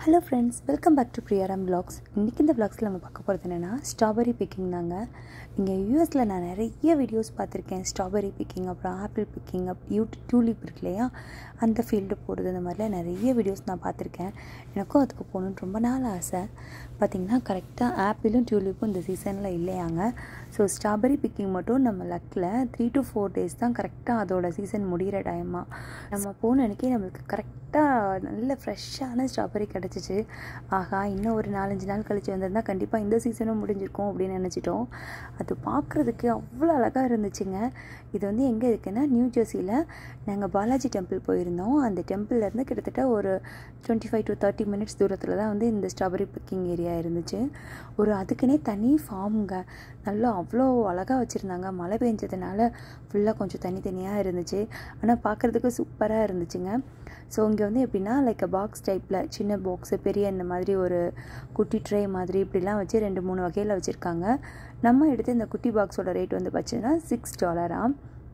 hello friends welcome back to Priyaram vlogs இன்றைக்கி இந்த vlogsல நம்ம பார்க்க போகிறது என்னென்னா ஸ்ட்ராபெரி பிக்கிங் தாங்க இங்கே யூஎஸில் நான் நிறைய வீடியோஸ் பார்த்துருக்கேன் ஸ்ட்ராபெரி பிக்கிங் அப்புறம் ஆப்பிள் பிக்கிங் அப் யூ டியூலிப் இருக்கு இல்லையா அந்த ஃபீல்டு போகிறது இந்த மாதிரிலாம் நிறைய வீடியோஸ் நான் பார்த்துருக்கேன் எனக்கும் அதுக்கு போகணுன்னு ரொம்ப நாள் ஆசை பார்த்திங்கன்னா கரெக்டாக ஆப்பிளும் டியூலிப்பும் இந்த சீசனில் இல்லையாங்க ஸோ ஸ்ட்ராபெரி பிக்கிங் மட்டும் நம்ம லக்கில் த்ரீ டு ஃபோர் டேஸ் தான் கரெக்டாக அதோட சீசன் முடிகிற டைமாக நம்ம போன அன்றைக்கி நம்மளுக்கு கரெக்டாக நல்ல ஃப்ரெஷ்ஷான ஸ்ட்ராபெரி கிடச்சிச்சு ஆஹா இன்னும் ஒரு நாலஞ்சு நாள் கழிச்சு வந்திருந்தால் கண்டிப்பாக இந்த சீசனும் முடிஞ்சிருக்கும் அப்படின்னு நினச்சிட்டோம் அது பார்க்குறதுக்கு அவ்வளோ அழகாக இருந்துச்சுங்க இது வந்து எங்கே இருக்குன்னா நியூ ஜெர்சியில் நாங்கள் பாலாஜி டெம்பிள் போயிருந்தோம் அந்த டெம்பிள்லேருந்து கிட்டத்தட்ட ஒரு twenty five to thirty minutes தூரத்தில் தான் வந்து இந்த ஸ்ட்ராபெரி பிக்கிங் ஏரியா இருந்துச்சு ஒரு அதுக்குன்னே தனி ஃபார்முங்க நல்லா அவ்வளோ அழகாக வச்சுருந்தாங்க மழை பெஞ்சதுனால ஃபுல்லாக கொஞ்சம் தனித்தனியாக இருந்துச்சு ஆனால் பார்க்குறதுக்கு சூப்பராக இருந்துச்சுங்க ஸோ இங்கே வந்து எப்படின்னா லைக் பாக்ஸ் டைப்பில் சின்ன பாக்ஸு பெரிய இந்த மாதிரி ஒரு குட்டி ட்ரே மாதிரி இப்படிலாம் வச்சு ரெண்டு மூணு வகையில் வச்சுருக்காங்க நம்ம எடுத்து இந்த குட்டி பாக்ஸோட ரேட் வந்து பார்த்தீங்கன்னா சிக்ஸ் டாலராம்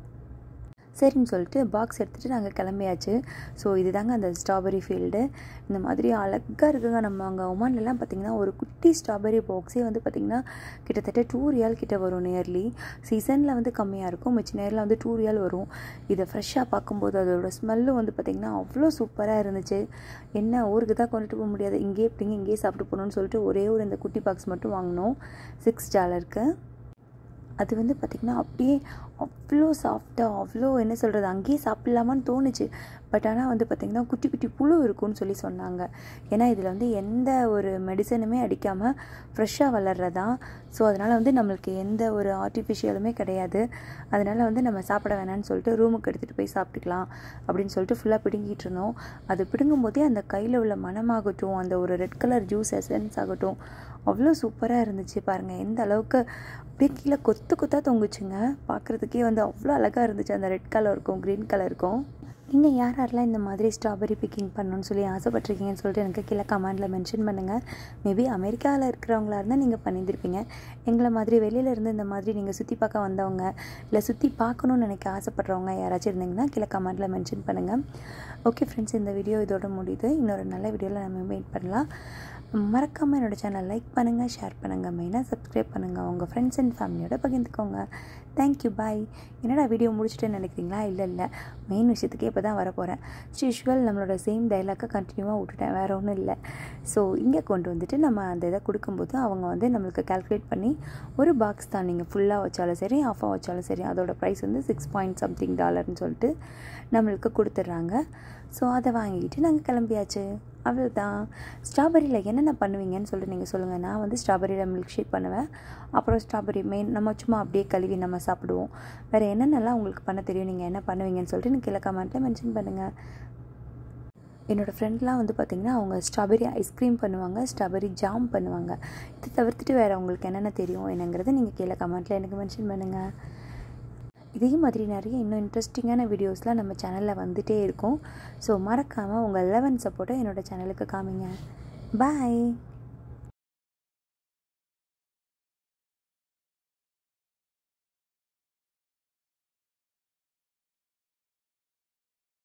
சரின்னு சொல்லிட்டு பாக்ஸ் எடுத்துகிட்டு நாங்கள் கிளம்பியாச்சு ஸோ இதுதாங்க அந்த ஸ்ட்ராபெரி ஃபீல்டு இந்த மாதிரி அழகாக இருக்குங்க நம்ம அங்கே ஒமான்லலாம் பார்த்திங்கன்னா ஒரு குட்டி ஸ்ட்ராபெரி பாக்ஸே வந்து பார்த்திங்கன்னா கிட்டத்தட்ட டூ ரியால் கிட்ட வரும் நியர்லி சீசனில் வந்து கம்மியாக இருக்கும் மிச்ச நேரில் வந்து டூ ரியால் வரும் இதை ஃப்ரெஷ்ஷாக பார்க்கும்போது அதோட ஸ்மெல்லு வந்து பார்த்திங்கன்னா அவ்வளோ சூப்பராக இருந்துச்சு என்ன ஊருக்கு தான் கொண்டுட்டு போக முடியாது இங்கேயே எப்படிங்க இங்கேயே சாப்பிட்டு போகணுன்னு சொல்லிட்டு ஒரே ஒரு இந்த குட்டி பாக்ஸ் மட்டும் வாங்கினோம் சிக்ஸ் டாலருக்கு அது வந்து பார்த்திங்கன்னா அப்படியே அவ்வளோ சாஃப்டாக அவ்வளோ என்ன சொல்கிறது அங்கேயே சாப்பிட்லாமான்னு தோணுச்சு பட் ஆனால் வந்து பார்த்திங்கன்னா குட்டி குட்டி புழு இருக்கும்னு சொல்லி சொன்னாங்க ஏன்னா இதில் வந்து எந்த ஒரு மெடிசனுமே அடிக்காமல் ஃப்ரெஷ்ஷாக வளர்றதான் ஸோ அதனால் வந்து நம்மளுக்கு எந்த ஒரு ஆர்டிஃபிஷியலுமே கிடையாது அதனால் வந்து நம்ம சாப்பிட வேணாம்னு சொல்லிட்டு ரூமுக்கு எடுத்துகிட்டு போய் சாப்பிட்டுக்கலாம் அப்படின்னு சொல்லிட்டு ஃபுல்லாக பிடுங்கிட்டு இருந்தோம் அது பிடுங்கும் போதே அந்த கையில் உள்ள மனமாகட்டும் அந்த ஒரு ரெட் கலர் ஜூஸ் எசன்ஸ் ஆகட்டும் அவ்வளோ சூப்பராக இருந்துச்சு பாருங்கள் எந்த அளவுக்கு அப்படியே கீழே கொத்து கொத்தாக தொங்குச்சுங்க பார்க்குறதுக்கே வந்து அவ்வளோ அழகாக இருந்துச்சு அந்த ரெட் கலருக்கும் க்ரீன் கலருக்கும் நீங்கள் யார் யாரெல்லாம் இந்த மாதிரி ஸ்ட்ராபெரி பிக்கிங் பண்ணணும்னு சொல்லி ஆசைப்பட்ருக்கீங்கன்னு சொல்லிட்டு எனக்கு கீழே கமெண்டில் மென்ஷன் பண்ணுங்கள் மேபி அமெரிக்காவில் இருக்கிறவங்களா இருந்தால் நீங்கள் பண்ணியிருந்திருப்பீங்க எங்களை மாதிரி வெளியில் இருந்து இந்த மாதிரி நீங்கள் சுற்றி பார்க்க வந்தவங்க இல்லை சுற்றி பார்க்கணுன்னு நினைக்க ஆசைப்பட்றவங்க யாராச்சும் இருந்தீங்கன்னா கீழே கமெண்டில் மென்ஷன் பண்ணுங்கள் ஓகே ஃப்ரெண்ட்ஸ் இந்த வீடியோ இதோட முடியுது இன்னொரு நல்ல வீடியோவில் நம்ம வெயிட் பண்ணலாம் மறக்காமல் என்னோடய சேனல் லைக் பண்ணுங்கள் ஷேர் பண்ணுங்கள் மெயினாக சப்ஸ்கிரைப் பண்ணுங்கள் உங்கள் ஃப்ரெண்ட்ஸ் அண்ட் ஃபேமிலியோட பகிர்ந்துக்கோங்க தேங்க்யூ பாய் என்னடா வீடியோ முடிச்சுட்டேன்னு நினைக்கிறீங்களா இல்லை இல்லை மெயின் விஷயத்துக்கே இப்போ தான் வரப்போகிறேன் யூஷுவல் நம்மளோட சேம் டைலாக்கை கண்டினியூவாக விட்டுட்டேன் வேறு ஒன்றும் இல்லை ஸோ இங்கே கொண்டு வந்துட்டு நம்ம அந்த இதை கொடுக்கும்போது அவங்க வந்து நம்மளுக்கு கால்குலேட் பண்ணி ஒரு பாக்ஸ் தான் நீங்கள் ஃபுல்லாக வச்சாலும் சரி ஆஃபாக வச்சாலும் சரி அதோட ப்ரைஸ் வந்து சிக்ஸ் பாயிண்ட் சம்திங் டாலர்னு சொல்லிட்டு நம்மளுக்கு கொடுத்துட்றாங்க ஸோ அதை வாங்கிட்டு நாங்கள் கிளம்பியாச்சு அவ்வளோதான் ஸ்ட்ராபெரியில் என்னென்ன பண்ணுவீங்கன்னு சொல்லிட்டு நீங்கள் சொல்லுங்கள் நான் வந்து ஸ்ட்ராபெரியில் மில்க் ஷேக் பண்ணுவேன் அப்புறம் ஸ்ட்ராபெரி மெயின் நம்ம சும்மா அப்படியே கழுவி நம்ம சாப்பிடுவோம் வேறு என்னென்னலாம் உங்களுக்கு பண்ண தெரியும் நீங்கள் என்ன பண்ணுவீங்கன்னு சொல்லிட்டு எனக்கு கீழே கமெண்ட்டில் மென்ஷன் பண்ணுங்கள் என்னோடய ஃப்ரெண்ட்லாம் வந்து பார்த்திங்கன்னா அவங்க ஸ்ட்ராபெரி ஐஸ்கிரீம் பண்ணுவாங்க ஸ்ட்ராபெரி ஜாம் பண்ணுவாங்க இது தவிர்த்துட்டு வேறு உங்களுக்கு என்னென்ன தெரியும் என்னங்கிறத நீங்கள் கீழே கமெண்ட்டில் எனக்கு மென்ஷன் பண்ணுங்கள் இதே மாதிரி நிறைய இன்னும் இன்ட்ரெஸ்டிங்கான வீடியோஸ்லாம் நம்ம சேனலில் வந்துகிட்டே இருக்கும் ஸோ மறக்காமல் உங்கள் லெவன் சப்போர்ட்டை என்னோடய சேனலுக்கு காமிங்க பாய்